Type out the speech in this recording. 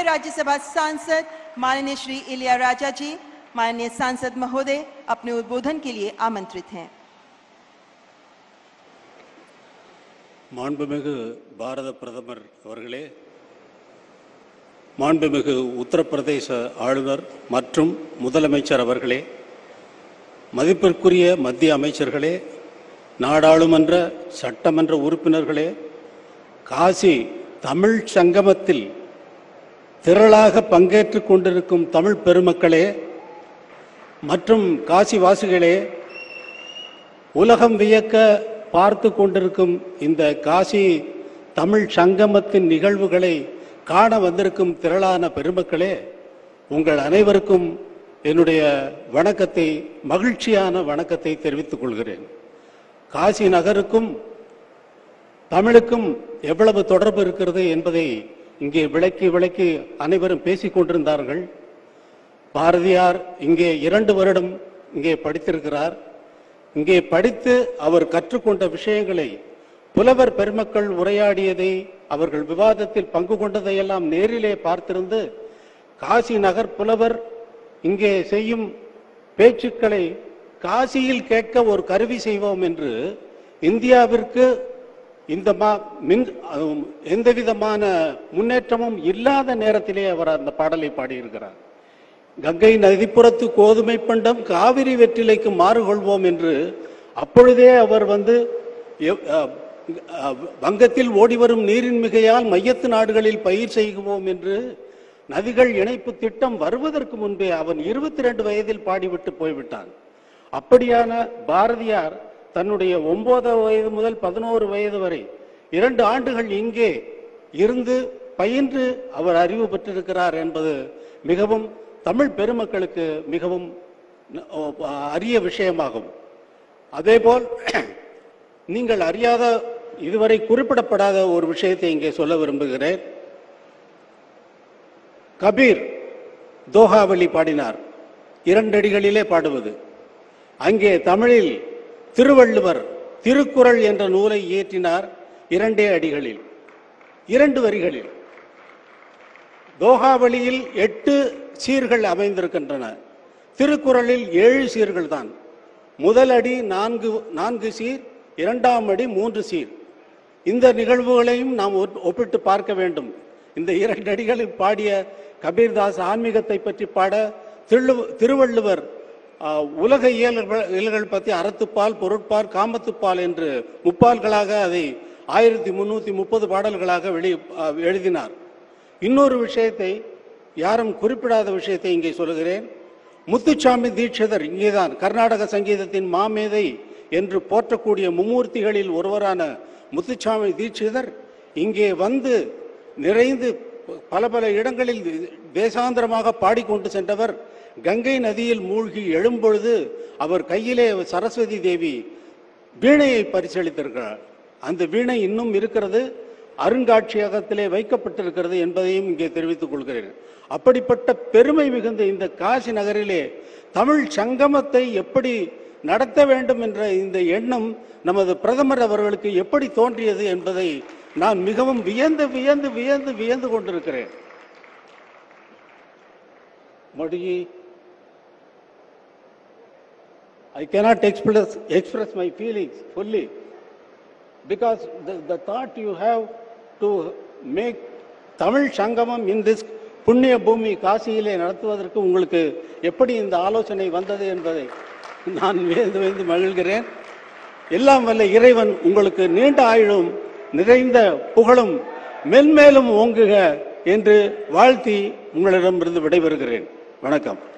राज्यसभा सांसद माननीय श्री इलिया राजा जी माननीय सांसद महोदय अपने उद्बोधन के लिए आमंत्रित हैं மாண்புமிகு பாரத பிரதமர் அவர்களே மாண்புமிகு உத்தரப்பிரதேச ஆளுநர் மற்றும் முதலமைச்சர் அவர்களே மதிப்பிற்குரிய மத்திய அமைச்சர்களே நாடாளுமன்ற சட்டமன்ற உறுப்பினர்களே காசி தமிழ் சங்கமத்தில் திரளாக பங்கேற்றுக் கொண்டிருக்கும் தமிழ் பெருமக்களே மற்றும் காசிவாசிகளே உலகம் வியக்க பார்த்து கொண்டிருக்கும் இந்த காசி தமிழ் சங்கமத்தின் நிகழ்வுகளை காண வந்திருக்கும் திரளான பெருமக்களே உங்கள் அனைவருக்கும் என்னுடைய வணக்கத்தை மகிழ்ச்சியான வணக்கத்தை தெரிவித்துக் கொள்கிறேன் காசி நகருக்கும் தமிழுக்கும் எவ்வளவு தொடர்பு இருக்கிறது என்பதை இங்கே விளக்கி விளக்கி அனைவரும் பேசிக் கொண்டிருந்தார்கள் பாரதியார் இங்கே இரண்டு வருடம் இங்கே படித்திருக்கிறார் இங்கே படித்து அவர் கற்றுக்கொண்ட விஷயங்களை புலவர் பெருமக்கள் உரையாடியதை அவர்கள் விவாதத்தில் பங்கு கொண்டதையெல்லாம் நேரிலே பார்த்திருந்து காசி நகர் புலவர் இங்கே செய்யும் பேச்சுக்களை காசியில் கேட்க ஒரு கருவி செய்வோம் என்று இந்தியாவிற்கு இந்த மா மின் அதுவும் எந்த விதமான முன்னேற்றமும் இல்லாத நேரத்திலே அவர் அந்த பாடலை பாடியிருக்கிறார் கங்கை நதிப்புறத்து கோதுமை பண்டம் காவிரி வெற்றிலைக்கு மாறுகொள்வோம் என்று அப்பொழுதே அவர் வந்து எவ்- அஹ், அஹ், வங்கத்தில் ஓடி வரும் நீரின் மிகையால் மையத்து நாடுகளில் பயிர் செய்வோம் என்று நதிகள் இணைப்பு திட்டம் வருவதற்கு முன்பே அவன் இருபத்தி ரெண்டு வயதில் பாடிவிட்டு போய்விட்டான் அப்படியான பாரதியார் தன்னுடைய ஒன்பது வயது முதல் பதினோரு வயது வரை இரண்டு ஆண்டுகள் இங்கே இருந்து பயின்று அவர் அறிவு பெற்றிருக்கிறார் என்பது மிகவும் தமிழ் பெருமக்களுக்கு மிகவும் ந- ஓ, அரிய விஷயமாகும் அதேபோல் நீங்கள் அறியாத இதுவரை குறிப்பிடப்படாத ஒரு விஷயத்தை இங்கே சொல்ல விரும்புகிறேன் கபீர் தோஹாவளி பாடினார் இரண்டடிகளிலே பாடுவது அங்கே தமிழில் திருவள்ளுவர் திருக்குறள் என்ற நூலை இயற்றினார் இரண்டே அடிகளில் இரண்டு வரிகளில் தோஹாவளியில் எட்டு சீர்கள் அமைந்திருக்கின்றன திருக்குறளில் ஏழு சீர்கள் தான் முதல் அடி நான்கு நான்கு சீர் இரண்டாம் அடி மூன்று சீர் இந்த நிகழ்வுகளையும் நாம் ஒப்- ஒப்பிட்டு பார்க்க வேண்டும் இந்த இரண்டு அடிகளில் பாடிய கபீர்தாஸ் ஆன்மீகத்தை பற்றி பாட திரு- திருவள்ளுவர் ஆ, உலக இயல்கள் இயல்கள் பற்றி அறத்துப்பால் பொருட்பால் காமத்துப்பால் என்று முப்பால்களாக அதை ஆயிரத்தி முன்னூத்தி முப்பது பாடல்களாக வெளி ஆ, எழுதினார் இன்னொரு விஷயத்தை யாரும் குறிப்பிடாத விஷயத்தை இங்கே சொல்லுகிறேன் முத்துச்சாமி தீட்சிதர் இங்கேதான் கர்நாடக சங்கீதத்தின் மாமேதை என்று போற்றக்கூடிய மும்மூர்த்திகளில் ஒருவரான முத்துச்சாமி தீட்சிதர் இங்கே வந்து நிறைந்து பல பல இடங்களில் தேசாந்திரமாக பாடிக்கொண்டு சென்றவர் கங்கை நதியில் மூழ்கி எழும்பொழுது அவர் கையிலே சரஸ்வதி தேவி வீணையை பரிசளித்திருக்கிறார் அந்த வீணை இன்னும் இருக்கிறது அருங்காட்சியகத்திலே வைக்கப்பட்டிருக்கிறது என்பதையும் இங்கே தெரிவித்துக் கொள்கிறேன் அப்படிப்பட்ட பெருமை மிகுந்த இந்த காசி நகரிலே தமிழ் சங்கமத்தை எப்படி நடத்த வேண்டும் என்ற இந்த எண்ணம் நமது பிரதமர் அவர்களுக்கு எப்படி தோன்றியது என்பதை நான் மிகவும் வியந்து வியந்து வியந்து வியந்து கொண்டிருக்கிறேன் Modiji I cannot express, express my feelings fully because the, the thought you have to make Tamil சங்கமம் in this புண்ணிய பூமி காசியிலே நடத்துவதற்கு உங்களுக்கு எப்படி இந்த ஆலோசனை வந்தது என்பதை நான் வியந்து வியந்து மகிழ்கிறேன் எல்லாம் வல்ல இறைவன் உங்களுக்கு நீண்ட ஆயுளும் நிறைந்த புகழும் மென்மேலும் ஓங்குக என்று வாழ்த்தி உங்களிடமிருந்து விடைபெறுகிறேன் வணக்கம்